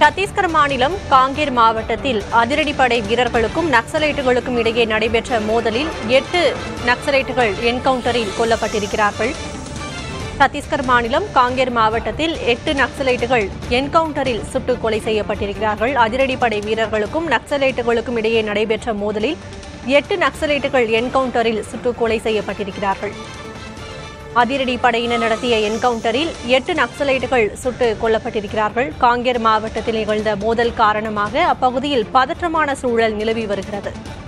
சத்தீஸ்கர் மாநிலம் காங்கேர் மாவட்டத்தில் அதிரடிப்படை வீரர்களுக்கும் நக்சலைட்டுகளுக்கும் இடையே நடைபெற்ற மோதலில் எட்டு நக்சலைட்டுகள் என்கவுண்டரில் கொல்லப்பட்டிருக்கிறார்கள் சத்தீஸ்கர் மாநிலம் காங்கேர் மாவட்டத்தில் எட்டு நக்சலைட்டுகள் என்கவுண்டரில் சுட்டுக் கொலை செய்யப்பட்டிருக்கிறார்கள் அதிரடிப்படை வீரர்களுக்கும் நக்சலைட்டுகளுக்கும் இடையே நடைபெற்ற மோதலில் எட்டு நக்சலைட்டுகள் என்கவுண்டரில் சுட்டுக் கொலை செய்யப்பட்டிருக்கிறார்கள் அதிரடி படையினர் நடத்திய என்கவுண்டரில் எட்டு நக்சலைட்டுகள் சுட்டு கொல்லப்பட்டிருக்கிறார்கள் காங்கேர் மாவட்டத்தில் நிகழ்ந்த மோதல் காரணமாக அப்பகுதியில் பதற்றமான சூழல் நிலவி வருகிறது